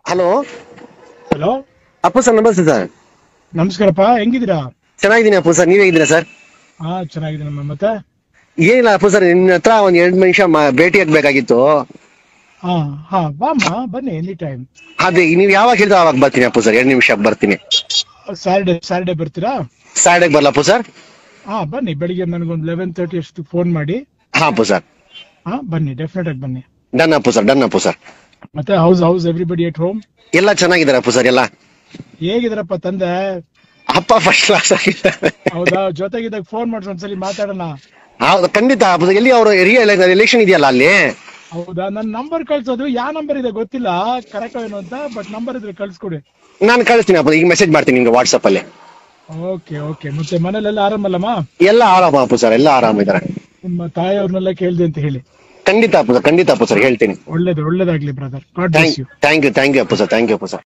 hello hello Appu sir ನಮಸ್ತೆ sir ನಮಸ್ಕಾರಪ್ಪ ಹೆಂಗಿದ್ದೀರಾ ಚೆನ್ನಾಗಿದ್ದೀನಿ ಅಪ್ಪು ಸರ್ ನೀವೇ ಇದ್ದೀರಾ ಸರ್ ಹಾ ಚೆನ್ನಾಗಿದ್ದೀನಮ್ಮ ಮತ್ತೆ ಏನಿಲ್ಲ ಅಪ್ಪು ಸರ್ ನಿನ್ನ ಹತ್ರ ಒಂದ್ ಎರಡು ನಿಮಿಷ ಭೇಟಿ ಆಗ್ಬೇಕಾಗಿತ್ತು ಹಾ ಹಾ ಬಾಮ್ಮ ಬನ್ನಿ ಎನಿ ಟೈಮ್ ಅದೇ ನೀವು ಯಾವಾಗ ಹೇಳಿದ್ರೆ ಅವಾಗ ಬರ್ತೀನಿ ಅಪ್ಪು ಸರ್ ಎರಡು ನಿಮಿಷ ಬರ್ತೀನಿ ಸ್ಯಾಟರ್ಡೆ ಸ್ಯಾಟರ್ಡೆ ಬರ್ತೀರಾ ಸಾಟರ್ಡೆ ಬರ್ಲಾ ಅಪ್ಪು ಸರ್ ಹಾ ಬನ್ನಿ ಬೆಳಿಗ್ಗೆ ನನಗೊಂದು ಲೆವೆನ್ ತರ್ಟಿ ಅಷ್ಟು ಫೋನ್ ಮಾಡಿ ಹಾ ಅಪ್ಪು ಸರ್ ಹಾ ಬನ್ನಿ ಡೆಫಿನೆಟ್ ಆಗಿ ಬನ್ನಿ done Appu sir done Appu sir ಮತ್ತೆ how's how's everybody at home ಎಲ್ಲ ಚೆನ್ನಾಗಿದ್ದಾರೆ ಅಪ್ಪು ಸರ್ ಎಲ್ಲ ಹೇಗಿದಾರಪ್ಪ ತಂದೆ ಅಪ್ಪ ಫಸ್ಟ್ ಕ್ಲಾಸ್ ಆಗಿದ್ದಾರೆ ಹೌದಾ ಜೊತೆಗಿದ್ದಾಗ ಫೋನ್ ಮಾಡ್ರಿ ಒಂದ್ಸಲಿ ಮಾತಾಡೋಣ ಹೌದು ಖಂಡಿತ ಅಪ್ಪು ಸರ್ ಎಲ್ಲಿ ಅವರು ಎಲೆಕ್ಷನ್ ಇದೆಯಲ್ಲ ಅಲ್ಲಿ ಹೌದಾ ನನ್ನ ನಂಬರ್ ಕಳ್ಸೋದು ಯಾವ ನಂಬರ್ ಇದೆ ಗೊತ್ತಿಲ್ಲ ಕರೆಕ್ಟ್ ಏನು ಅಂತ ಬಟ್ ನಂಬರ್ ಇದ್ರೆ ಕಳ್ಸ್ಕೊಡಿ ನಾನು ಕಳಿಸ್ತೀನಿ ಅಪ್ಪ ಈಗ ಮೆಸೇಜ್ ಮಾಡ್ತೀನಿ ನಿಮ್ಗೆ ವಾಟ್ಸಪ್ ಅಲ್ಲಿ ಓಕೆ ಓಕೆ ಮತ್ತೆ ಮನೇಲೆಲ್ಲ ಆರಾಮಲ್ಲಮ್ಮ ಎಲ್ಲ ಆರಾಮ ಅಪ್ಪು ಸರ್ ಎಲ್ಲ ಆರಾಮಿದ್ದಾರೆ ನಿಮ್ಮ ತಾಯಿಯವ್ರನ್ನೆಲ್ಲ ಕೇಳ್ದೆ ಅಂತ ಹೇಳಿ ಖಂಡಿತ ಅಪ್ಪು ಸರ್ ಖಂಡಿತ ಅಪ್ಪು ಸರ್ ಹೇಳ್ತೀನಿ ಒಳ್ಳೇದು ಒಳ್ಳೇದಾಗ್ಲಿ brother God bless thank you thank you thank you Appu sir thank you Appu sir